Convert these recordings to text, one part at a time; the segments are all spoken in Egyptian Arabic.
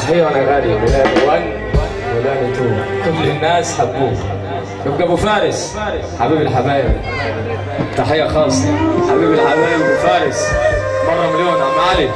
تحية وانا غالي ميلاد 1 ميلاد 2 كل الناس حبوه يبقى ابو فارس حبيب الحبايب تحية خاصة حبيب الحبايب ابو فارس مرة مليون عم علي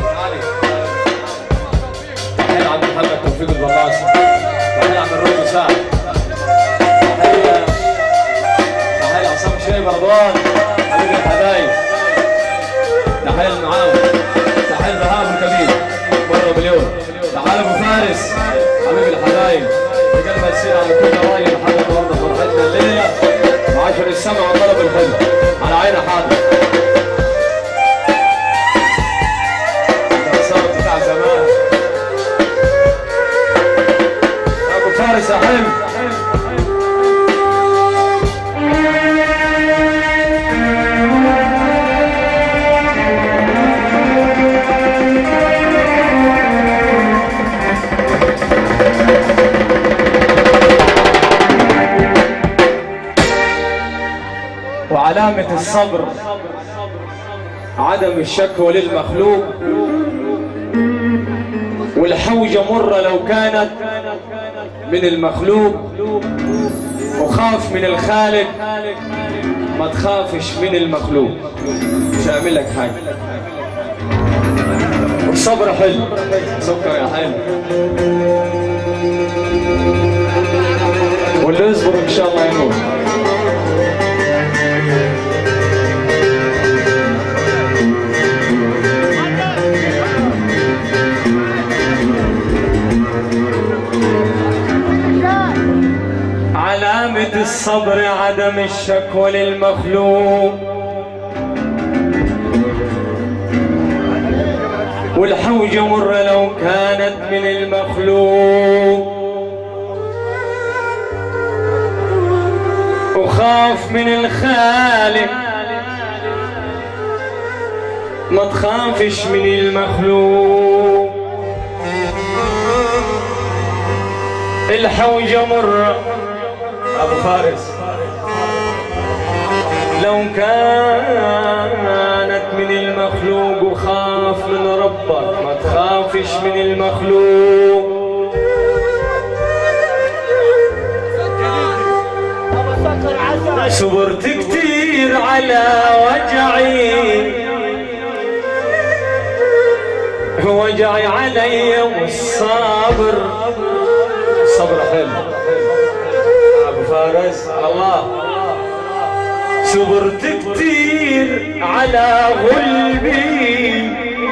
تحية عبد محمد توفيق البلاصي تحية عبد الرب سعد تحية تحية عصام شيب رضوان حبيب الحبايب تحية المعاون تحية ذهاب الكبير مرة مليون تعال ابو فارس حبيب الحبايب بقلب السيرة على كل راجل حاجة النهارده فرحتنا الليلة وعشر السمع وطلب الحلم على عيني حاضر الصوت بتاع زمان يا ابو فارس يا حلم وعلامة الصبر عدم الشكوى للمخلوق والحوجة مرة لو كانت من المخلوق وخاف من الخالق ما تخافش من المخلوق مش هعمل لك حاجة والصبر حلو سكر يا حلو واللي يصبر ان شاء الله يموت علامة الصبر عدم الشكوى للمخلوق والحوجة مرة لو كانت من المخلوق وخاف من الخالق ما تخافش من المخلوق الحوجة مرة أبو فارس لو كانت من المخلوق وخاف من ربك ما تخافش من المخلوق صبرت كتير على وجعي وجعي علي والصبر الصبر حلو ابو فارس الله صبرت كتير على غلبي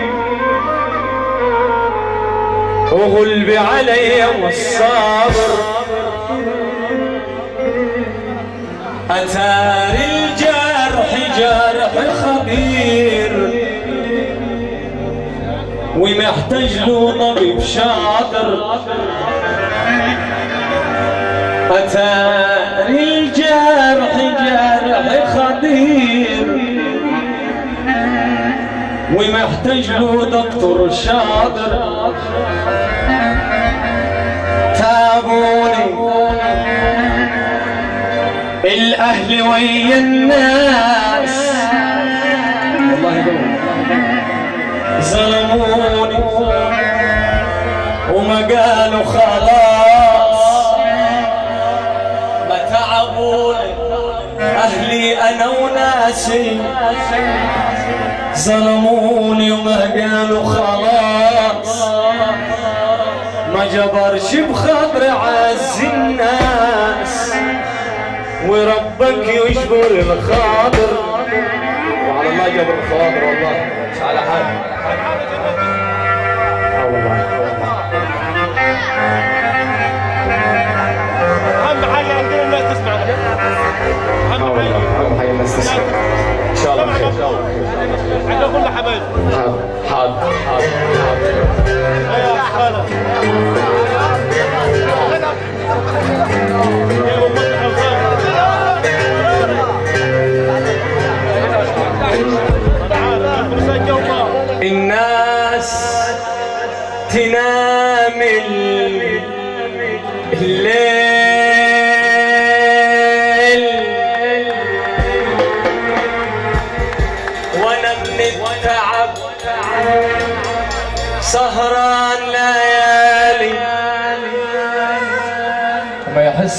وغلبي علي والصبر أتاري الجرح جرح خبير ومحتاج له طبيب شاطر أتاري الجرح جرح خطير ومحتاج له دكتور شاطر تابوني الأهل ويا الناس والله يقول ظلموني وما قالوا خلاص ما تعبوني أهلي أنا وناسي ظلموني وما قالوا خلاص ما جبرش بخاطري عز الناس وربك يجبر الخاطر وعلى الله جبر الخواطر والله مش على حد اه والله اهم حاجه عندنا الناس تسمع اه اهم والله حاجه اهم حاجه الناس تسمع ان شاء الله بخير عندنا كل حبايب حاضر حاضر حاضر يا حالة يا مفتح الخير الناس تنام الليل وانا من التعب سهران ليالي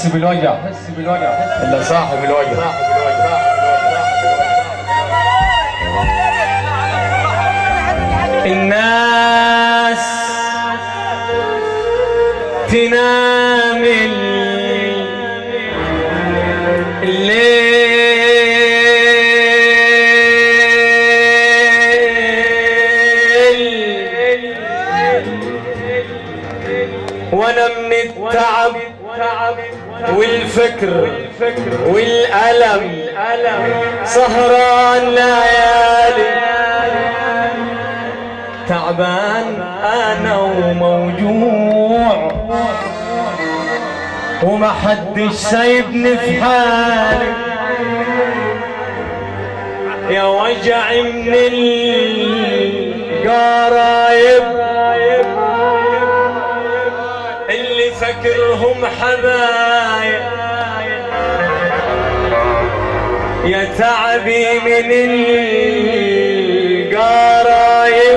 حس بالوجع حس بالوجع الا صاحب الوجع الناس تنام الليل وانا من التعب والفكر والألم سهران ليالي تعبان انا وموجوع وما حدش سايبني في حالي يا وجع من القرايب اللي فكرهم حبايب يا تعبي من القرايب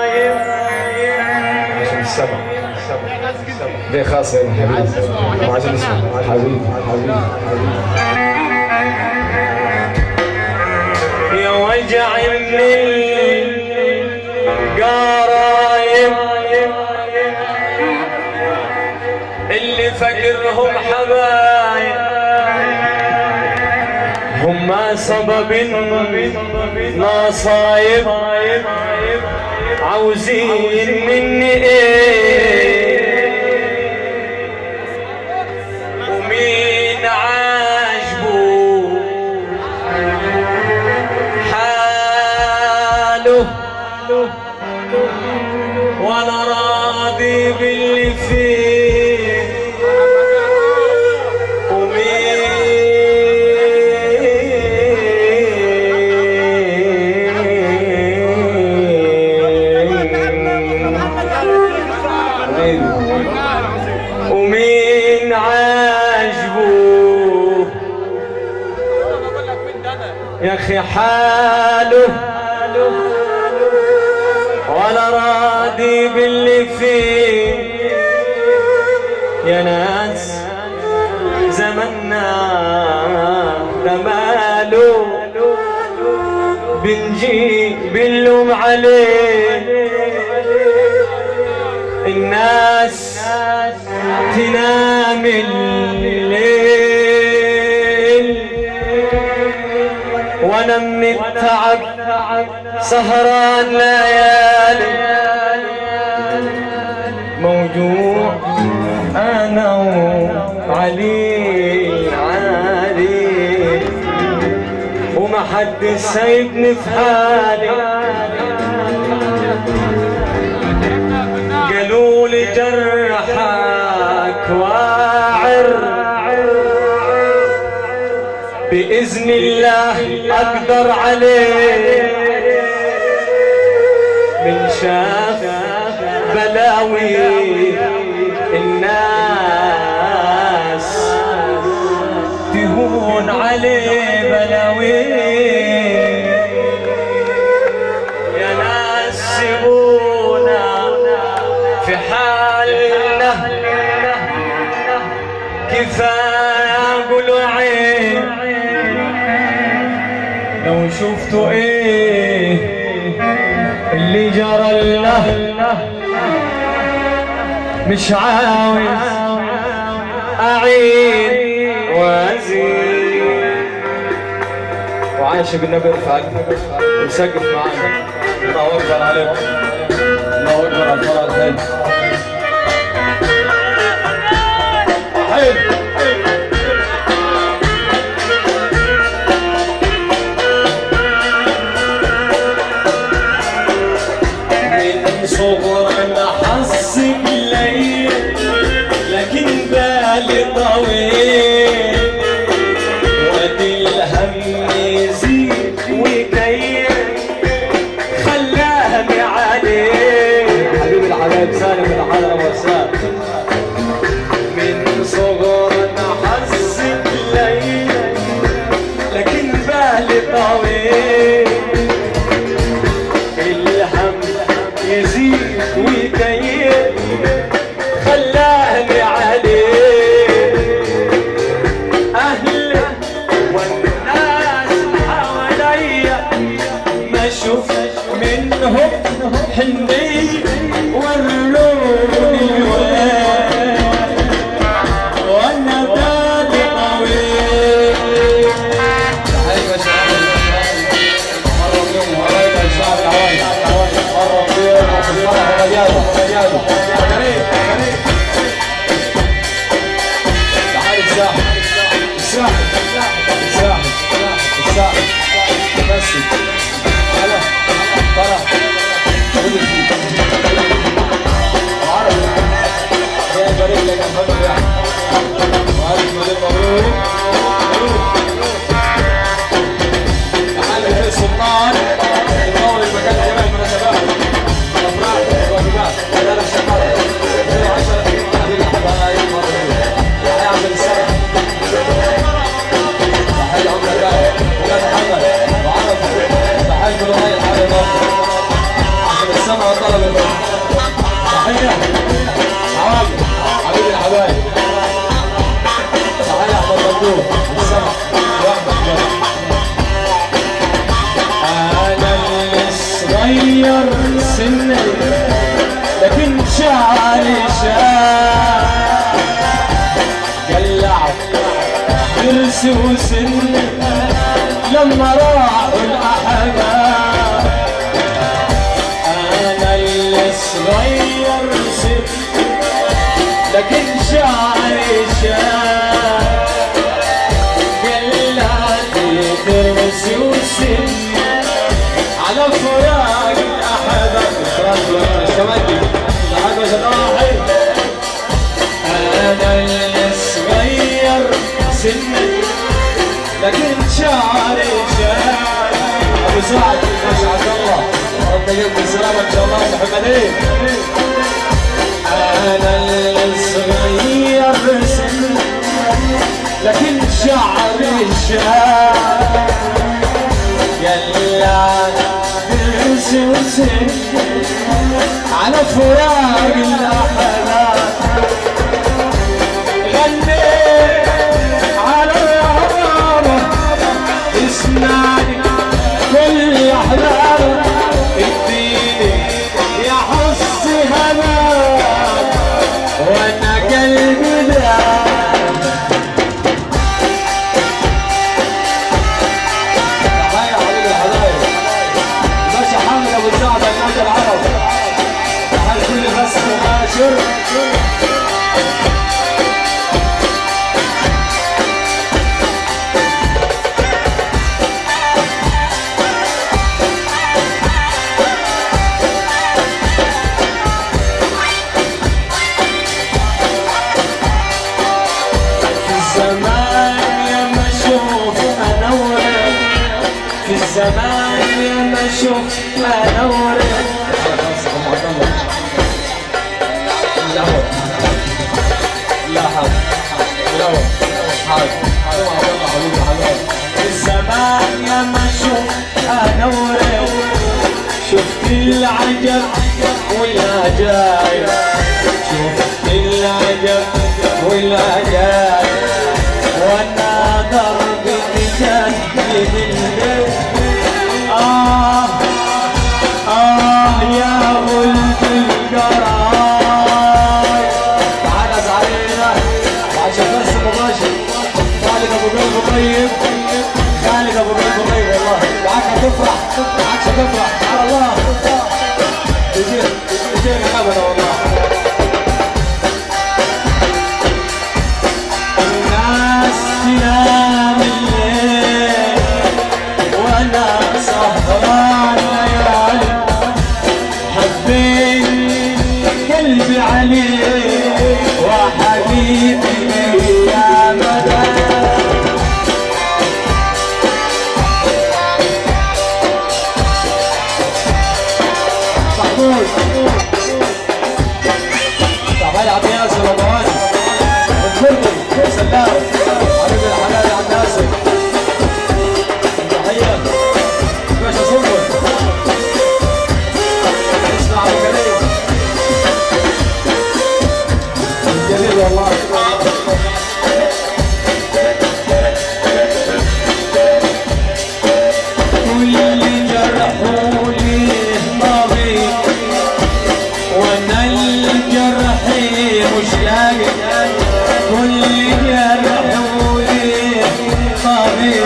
عشان السبع دي خاصة يا حبيبي وعشان اسمه حبيبي حبيبي يا وجع من القرايب اللي فكرهم حبايب هم سبب نصايب عاوزين مني ايه ومين عاجبه حاله ولا راضي باللي فيه ومين ومين عاجبه يا اخي حاله ولا راضي باللي فيه يا ناس زمنا ده ماله بنجي بنلوم عليه الناس تنام الليل وانا من التعب سهران ليالي موجوع انا وعلي علي وما حد سايبني في حالي قالوا لي جرحك واعر بإذن الله أقدر عليه من شاف بلاوي الناس تهون عليه بلاوي يا ناس سيبونا في حالنا كفاية قولوا عين لو شفتوا ايه اللي جرى لنا مش عاوز اعيد وازيد وعايشة بالنبي ارفع وسقف معانا الله اكبر عليكم الله اكبر على الفرع الثاني حلو من صغرنا حس بليل لكن بالي طويل ودي الهم يزيد ويكيل خلاهني عليه حبيب الحبايب سالم الحضرة وسام من صغرنا حس بليل لكن بالي طويل الهم يزيد ويكيل خلاهني عليه حني وروني وين وانا بالي طويل تحية شباب مرة اليوم وراينا الشعب العوايد مرة اليوم وفي الفرح ورجاله ورجاله كريم كريم تعال الساحل الساحل الساحل الساحل بس هلا طلع خذ الفيل وعربي يا بريء لك الفضل يا وألف مليون مبروك مبروك تعالى في السلطان يطول المكان جميع المناسبات الافراح والواجبات رجال الشباب 110 هذه الحبايب مرة يا عبد السلام تحية عمر الجاي ولاد محمد وعرف تحية كل هاي الحبايب عشان السمع والطلب يا فندم. تحية عوامل حبيبي الحبايب تحية احمد مبروك السمع واحمد انا اللي صغير سني لكن شعري شاب قلع ضرسي وسني لما راحوا الاحباب انا اللي صغير سني لكن شعري شاب قلعتي ضرسي وسني على فراق الاحباب الشمالي لحد ما شطاحي انا اللي صغير سني لكن شعري شاب ابو سعد ما شاء الله ربنا يجيب بالسلامه ان شاء الله يا محمدين انا اللي صغير سني لكن شعري شاب يلا درسي وسني على فراق الاحلام غنيت على الهضبة اسمعني كل احلام اديني يا حس هناك وانا قلبي داك تحية حبيبي الحبايب باشا حامد ابو سعد النادي العرب تحية كل بس مباشر في الزمان يا ما اشوف انورك في الزمان يا ما اشوف انورك الأول لا حول الأول حاضر حاضر حبيبي حبيبي في الزمان يا ما اشوف انورك شفت العجب والعجايب شفت العجب والعجايب وانا دربي تجدد الليل آه آه يا ولد القراي تعال زعلينا عشان بس مباشر خالد ابو قلب طيب خالد ابو قلب طيب والله معاك هتفرح معاك هتفرح على الله تجي تجينا ابدا والله الناس تنام الليل وانا سهران ليالي حبيت قلبي عليك وحبيبي يا مدى محمود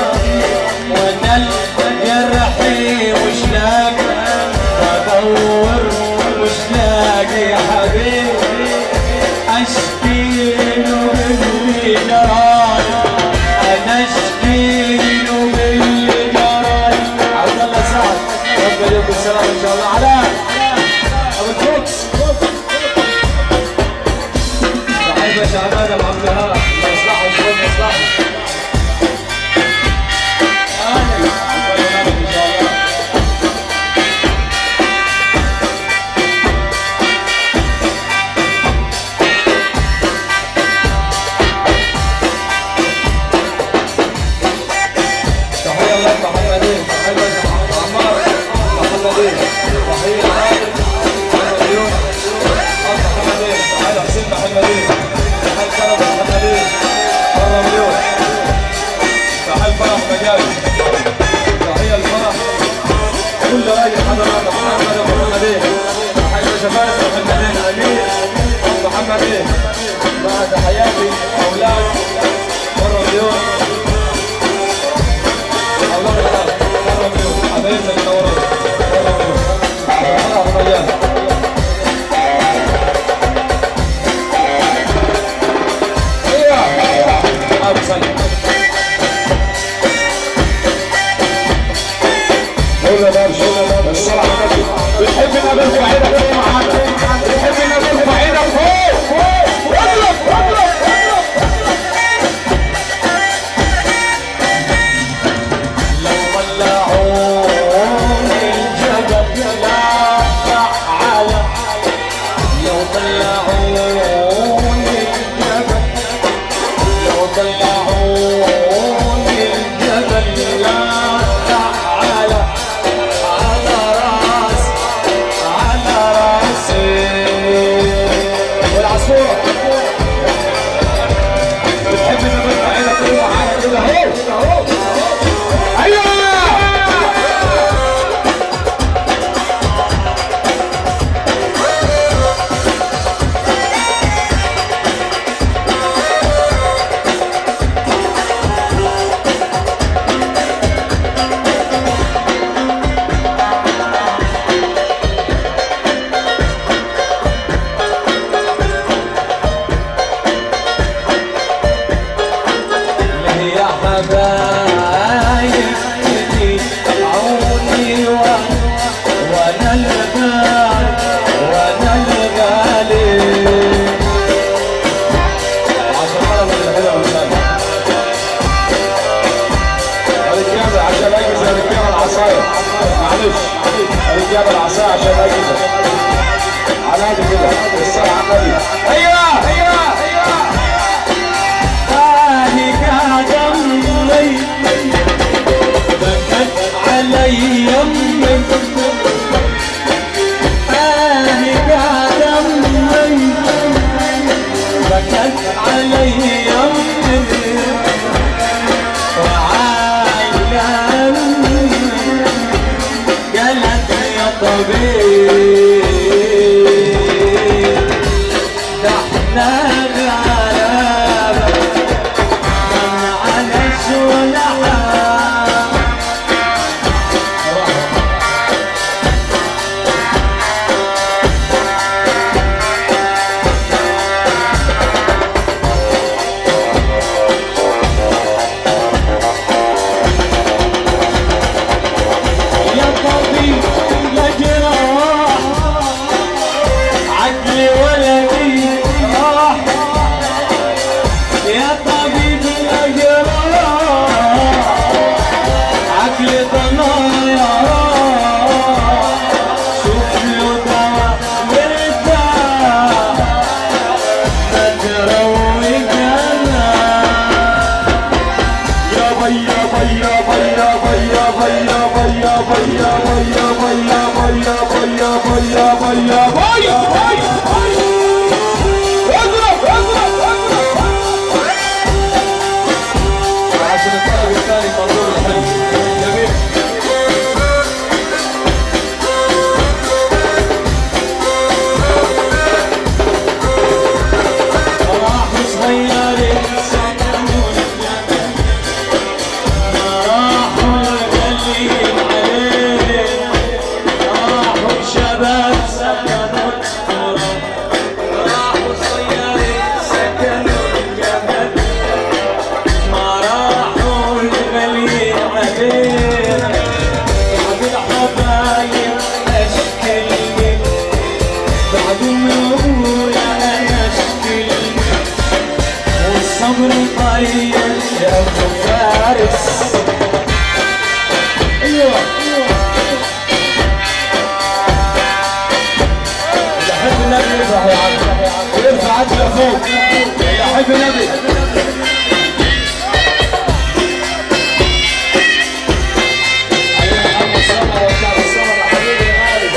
وانا الجرحي مش لاقي بدور مش لاقي حبيبي اشكي له باللي جرالي انا اشكي له باللي جرالي عبد الله سعد ربنا يوم بالسلامة إن شاء الله علاء أبو الفوكس صحيح يا شعبان أبو عبد الوهاب الله يصلحه وشوف يصلحه إن شاء الله تحية الله محمدين تحية باشا عمار محمدين تحية عادل محمدين أرض محمدين تحية حسين محمدين تحية كرم محمدين مرة مليون تحية فرح مجالي تحية الفرح كل راجل حضرات محمد محمدين تحية باشا فارس محمدين أمير محمدين مع تحياتي أولاد مرة مليون الله يرحمه مرة مليون حبايبنا اللي نوروا مرة مليون مرحبا رجال ايوه ابو سلم قول يا باشا قول يا باشا الصلاة على النبي بتحب نقابلكم عيدك فوق معانا بتحب نقابلكم عيدك فوق فوق اضرب اضرب اضرب لو طلعوني الجبل لا على لو طلعوني الجبل لو طلعوني الجبل لا على على راس على راسي والعصفورة بتحب نقابلكم عيدك فوق معانا كده اهو ايوه يا حبايب عوني وانا الغالي وانا الغالي عشان مرة من الحلوة والسلام الرجالة عشان اجهز الرجالة العصاية معلش الرجالة العصاية عشان اجهز على هذا كده الصلاة على النبي ايوه ايوه ايوه هاني قاعد امي بكت علي يمي هاني قاعد امي بكت علي يمي وعايلة قالت يا طبيب ده احنا الغلابة من على سلحة يا طبيب يا جراح عقلي ولدي راح يا طبيب يا جراح عقلي ضنايا راح شوف له دواء مرتاح ما تروق انا يا بي يا بي يا بي يا بي يا بي يا بي يا بي يا بي يا بي يا بي يا بي يا بي يا بي يا بي يا بي اضرب اضرب اضرب عشان الطلب الثاني منظور الحلم جميل راح صغير فين بعد الحبايب اشكي بعد ما اقول انا اشكي والصبر طيب يا ابو فارس ايوه يحب النبي يرفع يا عم يرفع عدل فوق يحب النبي أيوة محمد سمر وشعب السمر حبيبي غالي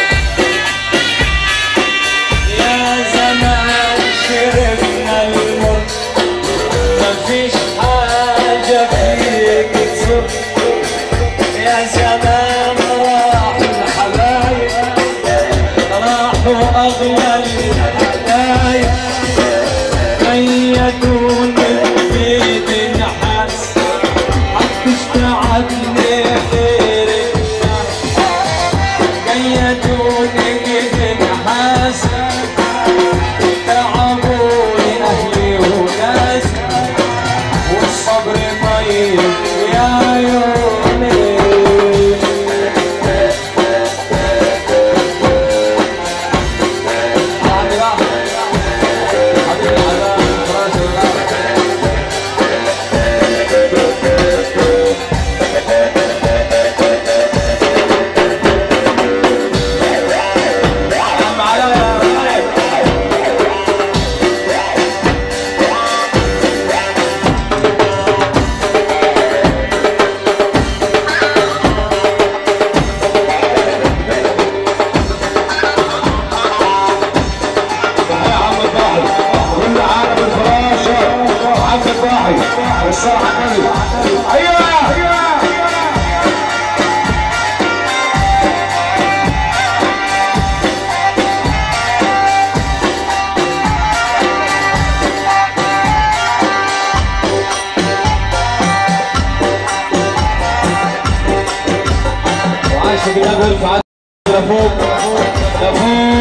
يا زمان شربنا المر مفيش حاجة فيك تسر يا زمان راح الحبايب راحوا أغلى الحبايب قيدوني بيد النحاس محدش تعبني غير الناس قيدوني بيد النحاس تعبوني أهلي وناس والصبر طيب يا عيوني يا عم الضاحي كل عالم الفراشة عم الضاحي والصراحة كذب ايوه وعاشق النبي ارفع لفوق لفوق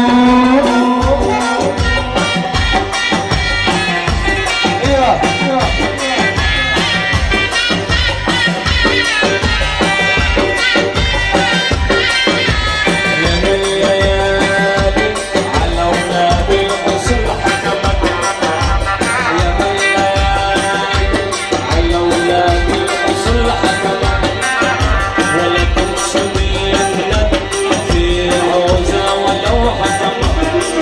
ايوه يا من ليالي على اولاد الحسن حكمت يا من ليالي على اولاد الحسن حكمت ولكن سميت لك في روزة ولو حكمت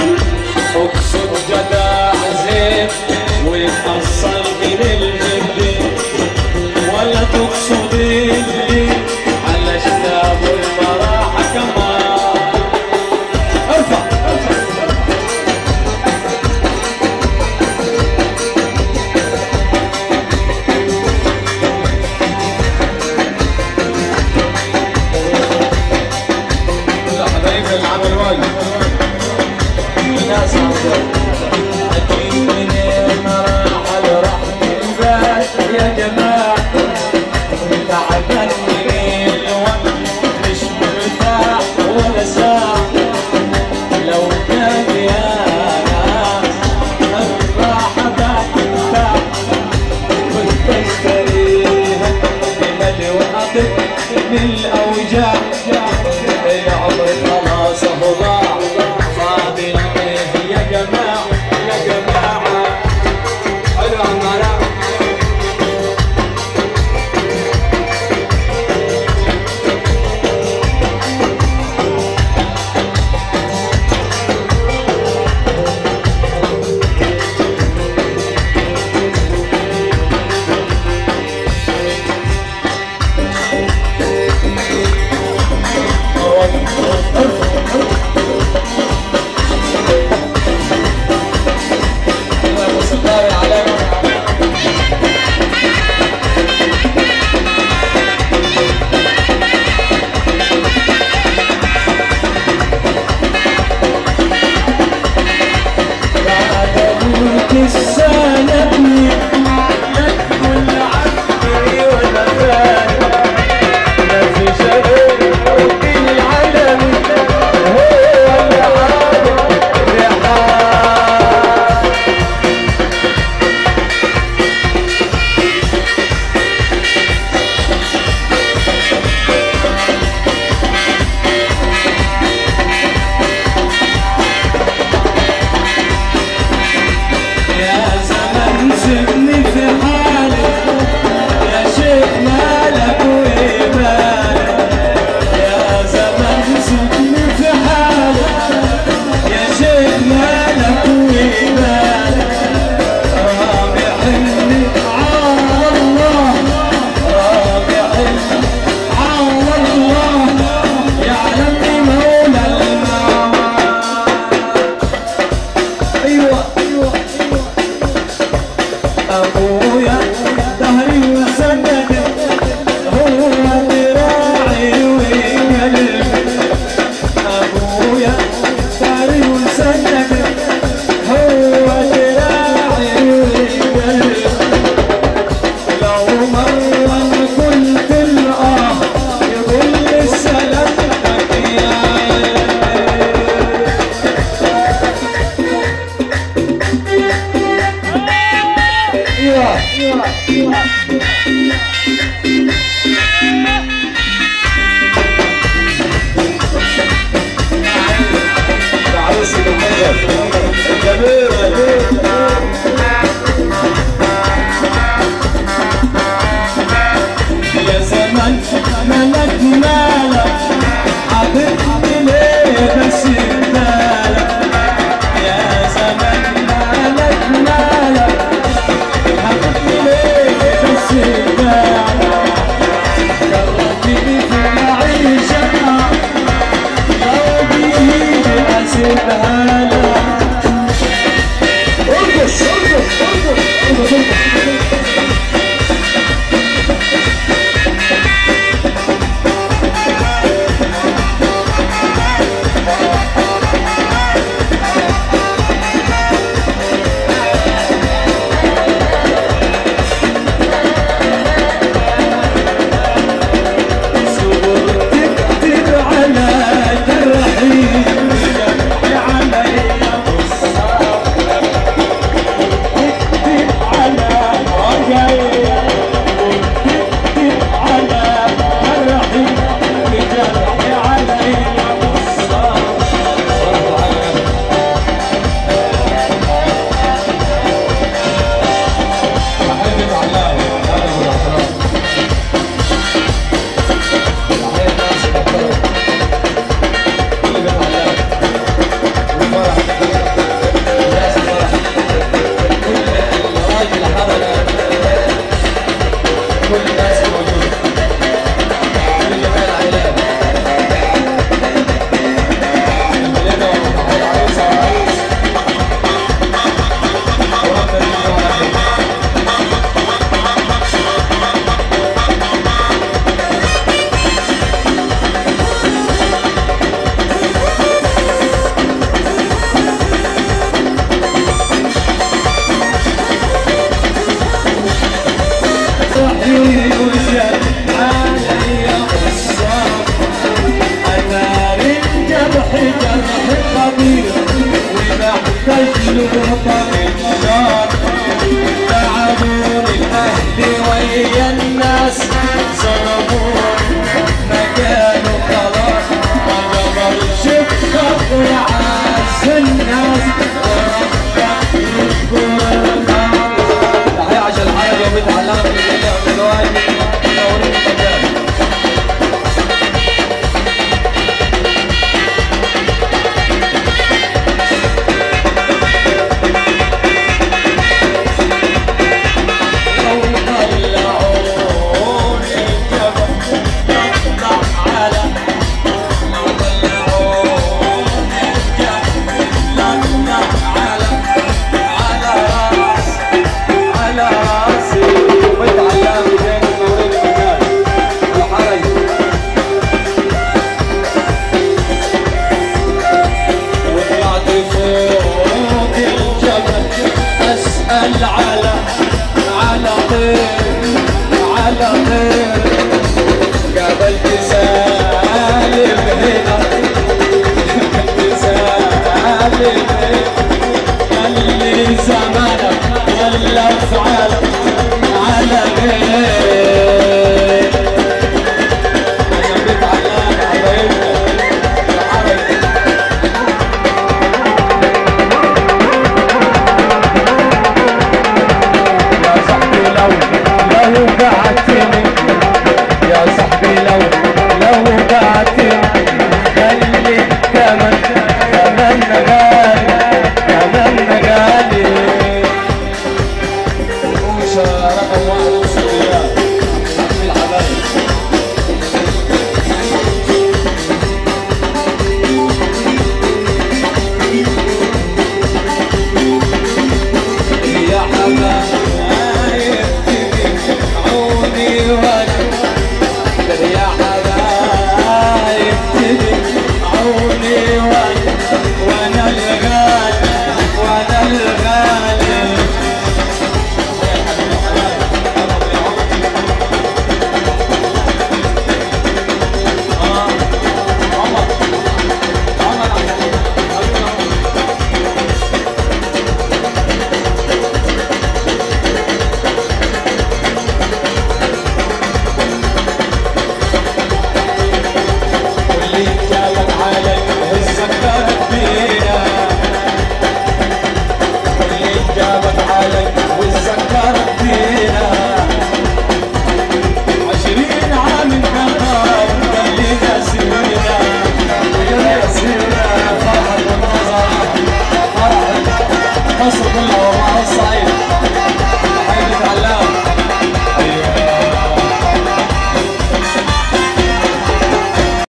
ومع الصعيد